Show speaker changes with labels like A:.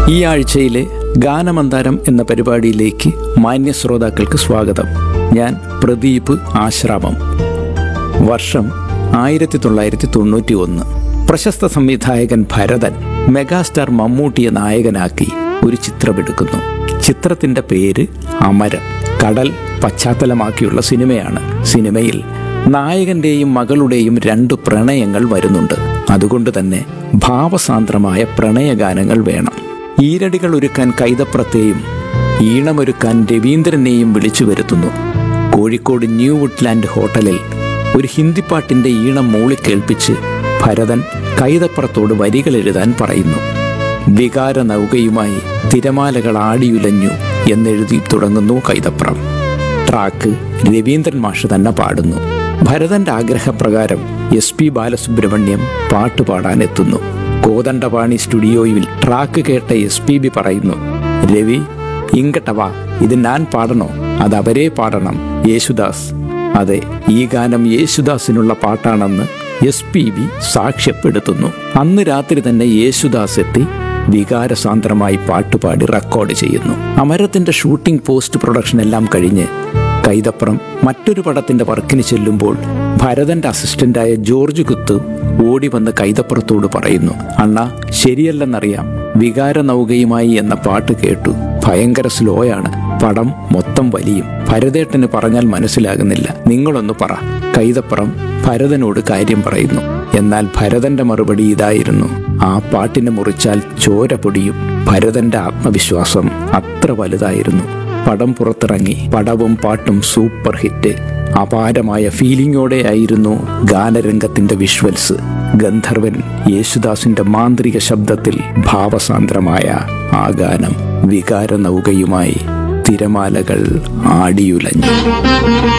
A: ഈ ആഴ്ചയിലെ ഗാനമന്താരം എന്ന പരിപാടിയിലേക്ക് മാന്യ ശ്രോതാക്കൾക്ക് സ്വാഗതം ഞാൻ പ്രദീപ് ആശ്രാമം വർഷം ആയിരത്തി തൊള്ളായിരത്തി തൊണ്ണൂറ്റി ഒന്ന് പ്രശസ്ത സംവിധായകൻ ഭരതൻ മെഗാസ്റ്റാർ മമ്മൂട്ടിയെ നായകനാക്കി ഒരു ചിത്രമെടുക്കുന്നു ചിത്രത്തിന്റെ പേര് അമരം കടൽ പശ്ചാത്തലമാക്കിയുള്ള സിനിമയാണ് സിനിമയിൽ നായകന്റെയും മകളുടെയും രണ്ട് പ്രണയങ്ങൾ വരുന്നുണ്ട് അതുകൊണ്ട് തന്നെ ഭാവസാന്ദ്രമായ പ്രണയഗാനങ്ങൾ വേണം ഈരടികൾ ഒരുക്കാൻ കൈതപ്രത്തെയും ഈണമൊരുക്കാൻ രവീന്ദ്രനെയും വിളിച്ചു വരുത്തുന്നു കോഴിക്കോട് ന്യൂ വുഡ്ലാൻഡ് ഹോട്ടലിൽ ഒരു ഹിന്ദി പാട്ടിന്റെ ഈണം മൂളിക്കേൾപ്പിച്ച് ഭരതൻ കൈതപ്പുറത്തോട് വരികൾ എഴുതാൻ പറയുന്നു വികാര നൗകയുമായി തിരമാലകൾ ആടിയുലഞ്ഞു എന്നെഴുതി തുടങ്ങുന്നു കൈതപ്രം ട്രാക്ക് രവീന്ദ്രൻ മാഷ് തന്നെ പാടുന്നു ഭരതന്റെ ആഗ്രഹപ്രകാരം എസ് പി ബാലസുബ്രഹ്മണ്യം പാട്ട് പാടാനെത്തുന്നു കോദണ്ഡപാണി സ്റ്റുഡിയോയിൽ ട്രാക്ക് കേട്ട എസ് പി ബി പറയുന്നു രവി ഇങ്കട്ടവാ ഇത് ഞാൻ പാടണോ അത് അവരെ പാടണം യേശുദാസ് അതെ ഈ ഗാനം യേശുദാസിനുള്ള പാട്ടാണെന്ന് എസ് പി ബി സാക്ഷ്യപ്പെടുത്തുന്നു അന്ന് രാത്രി തന്നെ യേശുദാസ് എത്തി വികാരസാന്ദ്രമായി പാട്ടുപാടി റെക്കോർഡ് ചെയ്യുന്നു അമരത്തിന്റെ ഷൂട്ടിംഗ് പോസ്റ്റ് പ്രൊഡക്ഷൻ എല്ലാം കഴിഞ്ഞ് കൈതപ്പുറം മറ്റൊരു പടത്തിന്റെ വർക്കിന് ചെല്ലുമ്പോൾ ഭരതന്റെ അസിസ്റ്റന്റായ ജോർജ് കുത്ത് ഓടി വന്ന് കൈതപ്പുറത്തോട് പറയുന്നു അണ്ണ ശരിയല്ലെന്നറിയാം വികാര നൗകയുമായി എന്ന പാട്ട് കേട്ടു ഭയങ്കര സ്ലോയാണ് പടം മൊത്തം വലിയും ഭരതേട്ടന് പറഞ്ഞാൽ മനസ്സിലാകുന്നില്ല നിങ്ങളൊന്ന് പറ കൈതപ്പുറം ഭരതനോട് കാര്യം പറയുന്നു എന്നാൽ ഭരതന്റെ മറുപടി ഇതായിരുന്നു ആ പാട്ടിനെ മുറിച്ചാൽ ചോര പൊടിയും ഭരതന്റെ ആത്മവിശ്വാസം അത്ര വലുതായിരുന്നു പടം പുറത്തിറങ്ങി പടവും പാട്ടും സൂപ്പർ ഹിറ്റ് അപാരമായ ഫീലിംഗോടെ ആയിരുന്നു ഗാനരംഗത്തിന്റെ വിഷ്വൽസ് ഗന്ധർവൻ യേശുദാസിന്റെ മാന്ത്രിക ശബ്ദത്തിൽ ഭാവസാന്ദ്രമായ ആ ഗാനം വികാര നൗകയുമായി തിരമാലകൾ ആടിയുലഞ്ഞു